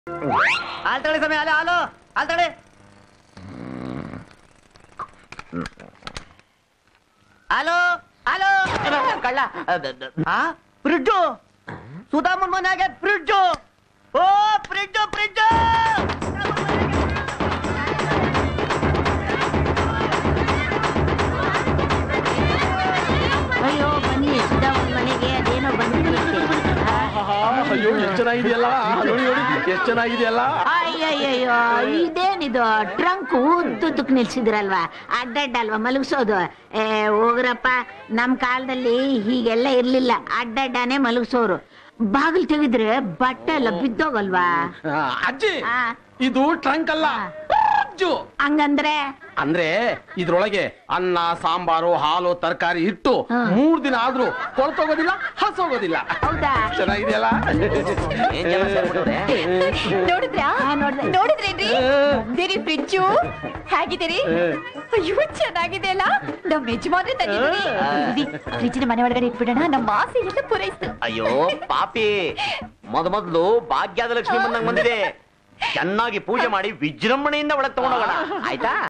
ಹಾಲ್ ತಗೊಳ್ಳಿ ಸಮಯ ಹಾಲು ಹಾಲು ಹಾಲ್ ತಗೊಳ್ಳಿ ಹಲೋ ಹಲೋ ಕಳ್ಳ ಆ ಫ್ರಿಡ್ಜು ಸುಧಾಮನ್ ಮನೆಯಾಗೆ ಫ್ರಿಡ್ಜು ಓ ಫ್ರಿಡ್ಜು ಫ್ರಿಡ್ಜು ಅಯ್ಯೋ ಬನ್ನಿ ಸುಧಾಮನ್ ಮನೆಗೆ ಅದೇನೋ ಬಂದಿರುತ್ತೆ ಅಯ್ಯೋ ಎಷ್ಟು ಚೆನ್ನಾಗಿದೆಯಲ್ಲ ನೋಡಿ ನೋಡಿ ಎಷ್ಟು ಚೆನ್ನಾಗಿದೆಯಲ್ಲ ಅಯ್ಯಯ್ಯೋ ಇದೇನಿದು ಟ್ರಂಕ್ ಉದ್ದುದ್ದಕ್ ನಿಲ್ಸಿದ್ರಲ್ವಾ ಅಡ್ಡಡ್ಡ ಅಲ್ವಾ ಮಲಗಿಸೋದು ಏ ಹೋಗ್ರಪ್ಪ ನಮ್ ಕಾಲದಲ್ಲಿ ಹೀಗೆಲ್ಲ ಇರ್ಲಿಲ್ಲ ಅಡ್ಡಡ್ಡನೇ ಮಲಗಿಸೋರು ಬಾಗಿಲು ತೆಗೆದ್ರೆ ಬಟ್ಟೆ ಎಲ್ಲ ಬಿದ್ದೋಗಲ್ವಾ ಆ, ಅಜ್ಜಿ ಆ. ಇದು ಟ್ರಂಕ್ ಅಲ್ಲ ಫ್ರಿಡ್ಜು. ಹಂಗಂದ್ರೆ ಅಂದ್ರೆ ಇದ್ರೊಳಗೆ ಅನ್ನ ಸಾಂಬಾರು ಹಾಲು ತರಕಾರಿ ಇಟ್ಟು ಹಾ. ಮೂರ್ ದಿನ ಆದ್ರೂ ಕೊಳ್ತೋಗೋದಿಲ್ಲ ಹಸೋಗೋದಿಲ್ಲ ಹೌದಾ ಚೆನ್ನಾಗಿದೆಯಲ್ಲ ಏನ್ ಜನ ಸೇರ್ಬಿಟ್ಟಿದೆ ನೋಡಿದ್ರಾ ಹಾ, ನೋಡ್ದೆ. ನೋಡಿದ್ರೇನ್ರಿ ನಮ್ದೇರಿ ಫ್ರಿಡ್ಜು ಹೇಗಿದ್ದೀರಿ ಅಯ್ಯೋ ಚೆನ್ನಾಗಿದೆ ಅಲ್ಲ ನಮ್ ಯಜಮಾನ್ರೆ ತಂದಿದ್ದೀರಿ ಫ್ರಿಡ್ಜಿನ ಮನೆ ಒಳಗಡೆ ಇಟ್ಬಿಡೋಣ ನಮ್ಮ ಆಸೆ ಎಲ್ಲ ಪೂರೈಸ್ತು ಅಯ್ಯೋ ಪಾಪಿ ಮೊದ ಮೊದಲು ಭಾಗ್ಯದ ಲಕ್ಷ್ಮಿ ಬಂದಂಗ್ ಬಂದಿದೆ ಚೆನ್ನಾಗಿ ಪೂಜೆ ಮಾಡಿ ವಿಜೃಂಭಣೆಯಿಂದ ಒಳಗ್ ತಗೊಂಡೋಗೋಣ ಆಯ್ತಾ